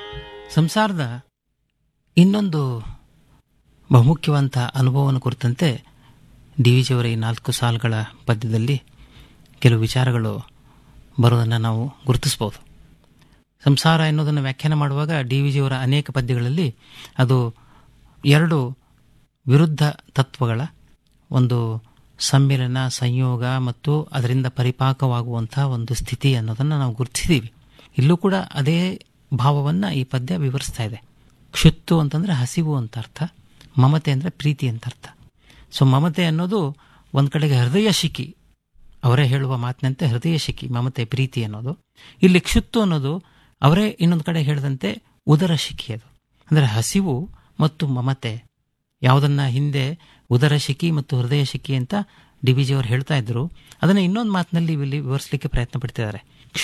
ಸಂಸಾರದ ಇನ್ನೊಂದು ಬಹುಮುಖ್ಯವಂತ ಅನುಭವವನ್ನು ಕುರಿತಂತೆ ಡಿ ವಿ ಜಿಯವರ ಈ ನಾಲ್ಕು ಸಾಲುಗಳ ಪದ್ಯದಲ್ಲಿ ಕೆಲವು ವಿಚಾರಗಳು ಬರೋದನ್ನು ನಾವು ಗುರುತಿಸ್ಬೋದು ಸಂಸಾರ ಎನ್ನುವುದನ್ನು ವ್ಯಾಖ್ಯಾನ ಮಾಡುವಾಗ ಡಿ ವಿ ಜಿಯವರ ಅನೇಕ ಪದ್ಯಗಳಲ್ಲಿ ಅದು ಎರಡು ವಿರುದ್ಧ ತತ್ವಗಳ ಒಂದು ಸಮ್ಮಿಲನ ಸಂಯೋಗ ಮತ್ತು ಅದರಿಂದ ಪರಿಪಾಕವಾಗುವಂಥ ಒಂದು ಸ್ಥಿತಿ ಅನ್ನೋದನ್ನು ನಾವು ಗುರುತಿಸಿದ್ದೀವಿ ಇಲ್ಲೂ ಕೂಡ ಅದೇ ಭಾವವನ್ನು ಈ ಪದ್ಯ ವಿವರಿಸ್ತಾ ಇದೆ ಕ್ಷುತ್ತು ಅಂತಂದರೆ ಹಸಿವು ಅಂತ ಅರ್ಥ ಮಮತೆ ಅಂದರೆ ಪ್ರೀತಿ ಅಂತ ಅರ್ಥ ಸೊ ಮಮತೆ ಅನ್ನೋದು ಒಂದು ಕಡೆಗೆ ಹೃದಯ ಶಿಖಿ ಅವರೇ ಹೇಳುವ ಮಾತಿನಂತೆ ಹೃದಯ ಶಿಖಿ ಮಮತೆ ಪ್ರೀತಿ ಅನ್ನೋದು ಇಲ್ಲಿ ಕ್ಷುತ್ತು ಅನ್ನೋದು ಅವರೇ ಇನ್ನೊಂದು ಕಡೆ ಹೇಳಿದಂತೆ ಉದರ ಶಿಖಿ ಅದು ಅಂದರೆ ಹಸಿವು ಮತ್ತು ಮಮತೆ ಯಾವುದನ್ನ ಹಿಂದೆ ಉದರ ಶಿಖಿ ಮತ್ತು ಹೃದಯ ಶಿಖಿ ಅಂತ ಡಿ ವಿ ಜಿ ಅವರು ಹೇಳ್ತಾ ಇದ್ರು ಅದನ್ನು ಇನ್ನೊಂದು ಮಾತಿನಲ್ಲಿ ಇಲ್ಲಿ ವಿವರಿಸಲಿಕ್ಕೆ ಪ್ರಯತ್ನ ಪಡ್ತಿದ್ದಾರೆ